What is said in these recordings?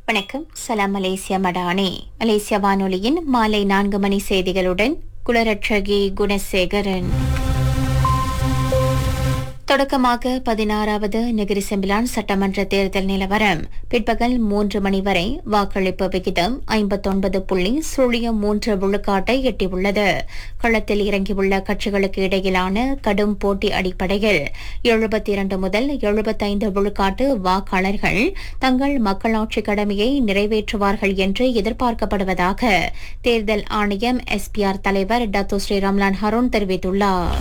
வணக்கம் சலாம் மலேசியா மடானி மலேசிய வானொலியின் மாலை நான்கு மணி செய்திகளுடன் குலரட்சகி குணசேகரன் தொடக்கமாக பதினாறாவது நெகிரி செம்பிலான் சட்டமன்ற தேர்தல் நிலவரம் பிற்பகல் மூன்று மணி வரை வாக்களிப்பு விகிதம் ஐம்பத்தொன்பது புள்ளி சுழியம் மூன்று விழுக்காட்டை எட்டியுள்ளது களத்தில் இறங்கியுள்ள கட்சிகளுக்கு இடையிலான கடும் போட்டி அடிப்படையில் எழுபத்தி இரண்டு முதல் எழுபத்தைந்து விழுக்காட்டு வாக்காளர்கள் தங்கள் மக்களாட்சி கடமையை நிறைவேற்றுவார்கள் என்று எதிர்பார்க்கப்படுவதாக தேர்தல் ஆணையம் எஸ்பிஆர் தலைவர் டத்து ஸ்ரீ ரம்லான் ஹரோன் தெரிவித்துள்ளார்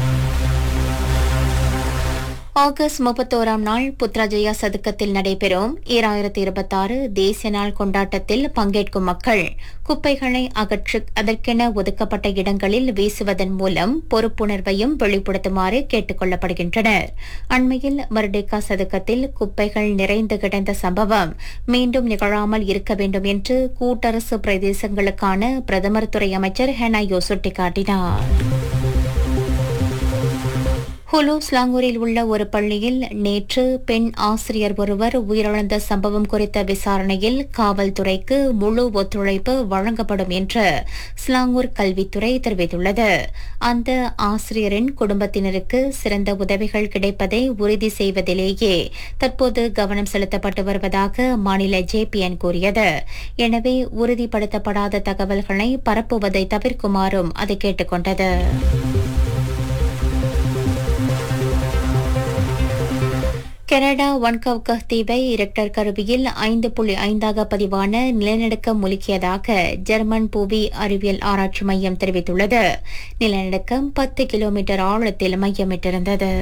ஆகஸ்ட் முப்பத்தோராம் நாள் புத்ராஜயா சதுக்கத்தில் நடைபெறும் ஈராயிரத்தி இருபத்தாறு தேசிய நாள் கொண்டாட்டத்தில் பங்கேற்கும் மக்கள் குப்பைகளை அகற்று அதற்கென ஒதுக்கப்பட்ட இடங்களில் வீசுவதன் மூலம் பொறுப்புணர்வையும் வெளிப்படுத்துமாறு கேட்டுக் கொள்ளப்படுகின்றனர் அண்மையில் மர்டேக்கா சதுக்கத்தில் குப்பைகள் நிறைந்து கிடந்த சம்பவம் மீண்டும் நிகழாமல் இருக்க வேண்டும் என்று கூட்டரசு பிரதேசங்களுக்கான பிரதமர் துறை அமைச்சர் ஹெனாயோ சுட்டிக்காட்டினார் ஹுலு ஸ்லாங்கூரில் உள்ள ஒரு பள்ளியில் நேற்று பெண் ஆசிரியர் ஒருவர் உயிரிழந்த சம்பவம் குறித்த விசாரணையில் காவல்துறைக்கு முழு ஒத்துழைப்பு வழங்கப்படும் என்று ஸ்லாங்கூர் கல்வித்துறை தெரிவித்துள்ளது அந்த ஆசிரியரின் குடும்பத்தினருக்கு சிறந்த உதவிகள் கிடைப்பதை உறுதி செய்வதிலேயே தற்போது கவனம் செலுத்தப்பட்டு வருவதாக மாநில ஜேபிஎன் கூறியது எனவே உறுதிப்படுத்தப்படாத தகவல்களை பரப்புவதை தவிர்க்குமாறும் அது கேட்டுக் கொண்டது கனடா ஒன்கவ்க தீவை ரெக்டர் கருவியில் ஐந்து புள்ளி ஐந்தாக பதிவான நிலநடுக்கம் முழுக்கியதாக ஜெர்மன் புவி அறிவியல் ஆராய்ச்சி மையம் தெரிவித்துள்ளது நிலநடுக்கம் பத்து கிலோமீட்டர் ஆழத்தில் மையமிட்டிருந்தது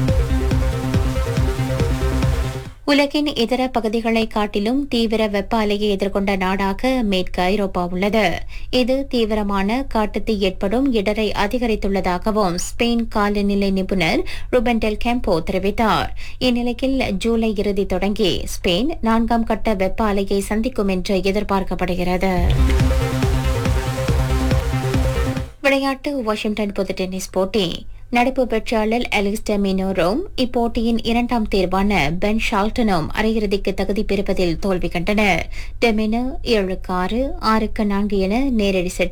உலகின் இதர பகுதிகளை காட்டிலும் தீவிர வெப்ப அலையை எதிர்கொண்ட நாடாக மேற்கு ஐரோப்பா உள்ளது இது தீவிரமான காட்டுத்தீ ஏற்படும் இடரை அதிகரித்துள்ளதாகவும் ஸ்பெயின் காலநிலை நிபுணர் ருபன் டெல் கேம்போ தெரிவித்தார் இந்நிலையில் ஜூலை இறுதி தொடங்கி ஸ்பெயின் நான்காம் கட்ட வெப்ப அலையை சந்திக்கும் என்று எதிர்பார்க்கப்படுகிறது விளையாட்டு வாஷிங்டன் பொது டென்னிஸ் போட்டி நடப்பு வெற்றியாளர் அலிஸ்டர் மினோரோம் இப்போட்டியின் இரண்டாம் தேர்வான பென் ஷால்டனும் அரையிறுதிக்கு தகுதி பெறுவதில் தோல்வி கண்டனர் டெமினோ ஏழுக்கு ஆறு ஆறுக்கு நான்கு என நேரடி செட்